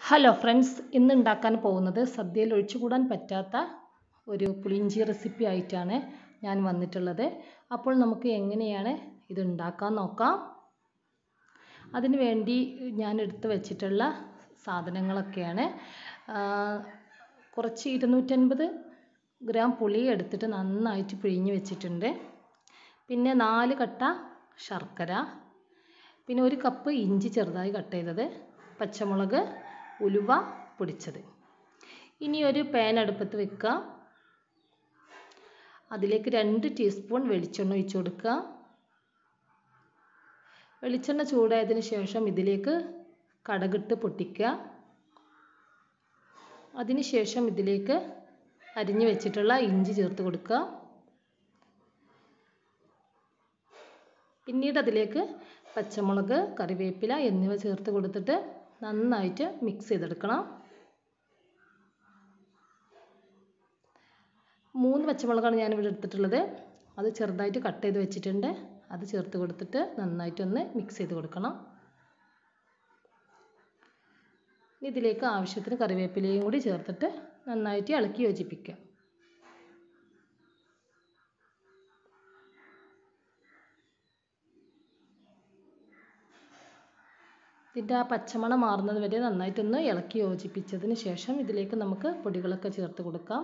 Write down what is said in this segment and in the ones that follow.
hello friends ഇന്ന് ഉണ്ടാക്കാൻ പോകുന്നത് സദ്യയിൽ ഒഴിച്ചുകൂടാൻ പറ്റാത്ത ഒരു പുളിയിഞ്ചി റെസിപ്പി ആയിട്ടാണ് ഞാൻ വന്നിട്ടുള്ളത് അപ്പോൾ നമുക്ക് എങ്ങനെയാണ് ഇത് ഉണ്ടാക്കാൻ നോക്കാം അതിന് വേണ്ടി ഞാൻ എടുത്ത് വെച്ചിട്ടുള്ള സാധനങ്ങളൊക്കെയാണ് ആ, കുറച്ച് ഇരുന്നൂറ്റൻപത് ഗ്രാം പുളി എടുത്തിട്ട് നന്നായിട്ട് പിഴിഞ്ഞ് വെച്ചിട്ടുണ്ട് പിന്നെ നാല് കട്ട ശർക്കര പിന്നെ ഒരു കപ്പ് ഇഞ്ചി ചെറുതായി കട്ട് ചെയ്തത് പച്ചമുളക് ഉലുവ പൊടിച്ചത് ഇനി ഒരു പാൻ അടുപ്പത്ത് വെക്കുക അതിലേക്ക് രണ്ട് ടീസ്പൂൺ വെളിച്ചെണ്ണ ഒഴിച്ച് കൊടുക്കുക വെളിച്ചെണ്ണ ചൂടായതിന് ശേഷം ഇതിലേക്ക് കടകിട്ട് പൊട്ടിക്കുക അതിന് ശേഷം ഇതിലേക്ക് അരിഞ്ഞു വെച്ചിട്ടുള്ള ഇഞ്ചി ചേർത്ത് കൊടുക്കുക പിന്നീട് അതിലേക്ക് പച്ചമുളക് കറിവേപ്പില എന്നിവ ചേർത്ത് കൊടുത്തിട്ട് നന്നായിട്ട് മിക്സ് ചെയ്തെടുക്കണം മൂന്ന് പച്ചമുളകാണ് ഞാനിവിടെ എടുത്തിട്ടുള്ളത് അത് ചെറുതായിട്ട് കട്ട് ചെയ്ത് വെച്ചിട്ടുണ്ട് അത് ചേർത്ത് കൊടുത്തിട്ട് നന്നായിട്ടൊന്ന് മിക്സ് ചെയ്ത് കൊടുക്കണം ഇനി ഇതിലേക്ക് ആവശ്യത്തിന് കറിവേപ്പിലയും കൂടി ചേർത്തിട്ട് നന്നായിട്ട് ഇളക്കി യോജിപ്പിക്കുക ഇതിൻ്റെ ആ പച്ചമണം മാറുന്നത് വരെ നന്നായിട്ടൊന്ന് ഇളക്കി യോജിപ്പിച്ചതിന് ശേഷം ഇതിലേക്ക് നമുക്ക് പൊടികളൊക്കെ ചേർത്ത് കൊടുക്കാം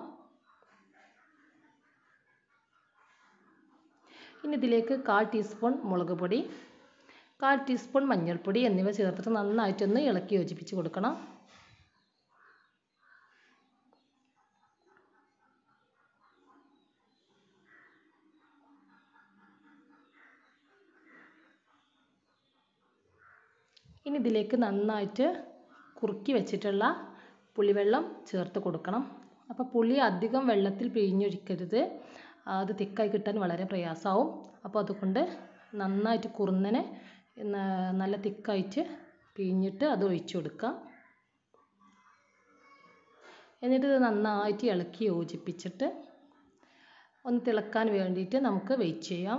ഇനി ഇതിലേക്ക് കാൽ ടീസ്പൂൺ മുളക് പൊടി കാൽ ടീസ്പൂൺ മഞ്ഞൾപ്പൊടി എന്നിവ ചേർത്തിട്ട് നന്നായിട്ടൊന്ന് ഇളക്കി യോജിപ്പിച്ച് കൊടുക്കണം ഇനി ഇതിലേക്ക് നന്നായിട്ട് കുറുക്കി വെച്ചിട്ടുള്ള പുളിവെള്ളം ചേർത്ത് കൊടുക്കണം അപ്പോൾ പുളി അധികം വെള്ളത്തിൽ പിഴിഞ്ഞൊഴിക്കരുത് അത് തിക്കായി കിട്ടാൻ വളരെ പ്രയാസമാവും അപ്പോൾ അതുകൊണ്ട് നന്നായിട്ട് കുറുന്നനെ നല്ല തിക്കായിട്ട് പിഴിഞ്ഞിട്ട് അത് ഒഴിച്ചു കൊടുക്കുക എന്നിട്ട് ഇത് നന്നായിട്ട് ഇളക്കി യോജിപ്പിച്ചിട്ട് ഒന്ന് തിളക്കാൻ വേണ്ടിയിട്ട് നമുക്ക് വെയിറ്റ് ചെയ്യാം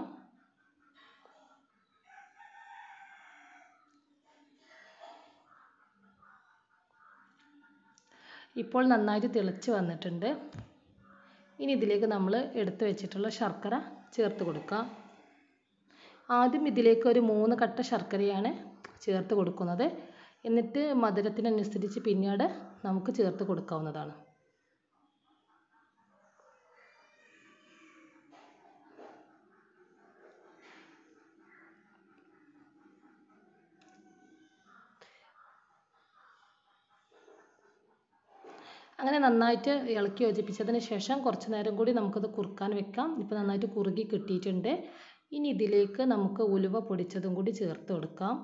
ഇപ്പോൾ നന്നായിട്ട് തിളച്ച് വന്നിട്ടുണ്ട് ഇനി ഇതിലേക്ക് നമ്മൾ എടുത്തു വെച്ചിട്ടുള്ള ശർക്കര ചേർത്ത് കൊടുക്കാം ആദ്യം ഇതിലേക്ക് ഒരു മൂന്ന് കട്ട ശർക്കരയാണ് ചേർത്ത് കൊടുക്കുന്നത് എന്നിട്ട് മധുരത്തിനനുസരിച്ച് പിന്നീട് നമുക്ക് ചേർത്ത് കൊടുക്കാവുന്നതാണ് അങ്ങനെ നന്നായിട്ട് ഇളക്കി യോജിപ്പിച്ചതിന് ശേഷം കുറച്ച് നേരം കൂടി നമുക്കത് കുറുക്കാൻ വെക്കാം ഇപ്പോൾ നന്നായിട്ട് കുറുകി കിട്ടിയിട്ടുണ്ട് ഇനി ഇതിലേക്ക് നമുക്ക് ഉലുവ പൊടിച്ചതും കൂടി ചേർത്ത് കൊടുക്കാം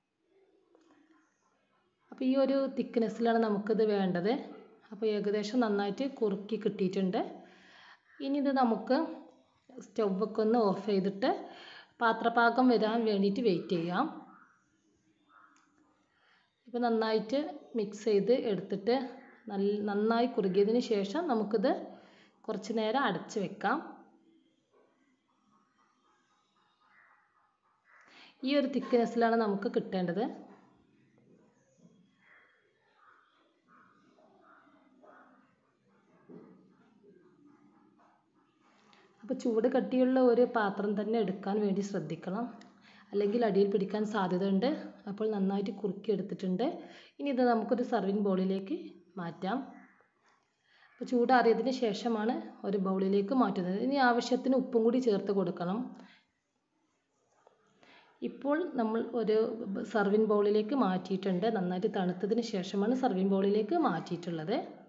അപ്പോൾ ഈ ഒരു തിക്നെസ്സിലാണ് നമുക്കിത് വേണ്ടത് അപ്പോൾ ഏകദേശം നന്നായിട്ട് കുറുക്കി കിട്ടിയിട്ടുണ്ട് ഇനി ഇത് നമുക്ക് സ്റ്റൗവൊക്കെ ഒന്ന് ഓഫ് ചെയ്തിട്ട് പാത്രപാകം വരാൻ വേണ്ടിയിട്ട് വെയിറ്റ് ചെയ്യാം ഇപ്പോൾ നന്നായിട്ട് മിക്സ് ചെയ്ത് എടുത്തിട്ട് നല്ല നന്നായി കുറുകിയതിന് ശേഷം നമുക്കിത് കുറച്ച് നേരം അടച്ച് വെക്കാം ഈ ഒരു തിക്നെസ്സിലാണ് നമുക്ക് കിട്ടേണ്ടത് അപ്പോൾ ചൂട് കട്ടിയുള്ള ഒരു പാത്രം തന്നെ എടുക്കാൻ വേണ്ടി ശ്രദ്ധിക്കണം അല്ലെങ്കിൽ അടിയിൽ പിടിക്കാൻ സാധ്യതയുണ്ട് അപ്പോൾ നന്നായിട്ട് കുറുക്കി എടുത്തിട്ടുണ്ട് ഇനി ഇത് നമുക്കൊരു സർവിങ് ബൗളിലേക്ക് മാറ്റാം അപ്പോൾ ചൂടാറിയതിന് ശേഷമാണ് ഒരു ബൗളിലേക്ക് മാറ്റുന്നത് ഇനി ആവശ്യത്തിന് ഉപ്പും കൂടി ചേർത്ത് കൊടുക്കണം ഇപ്പോൾ നമ്മൾ ഒരു സർവിങ് ബൗളിലേക്ക് മാറ്റിയിട്ടുണ്ട് നന്നായിട്ട് തണുത്തതിന് ശേഷമാണ് സർവിങ് ബൗളിലേക്ക് മാറ്റിയിട്ടുള്ളത്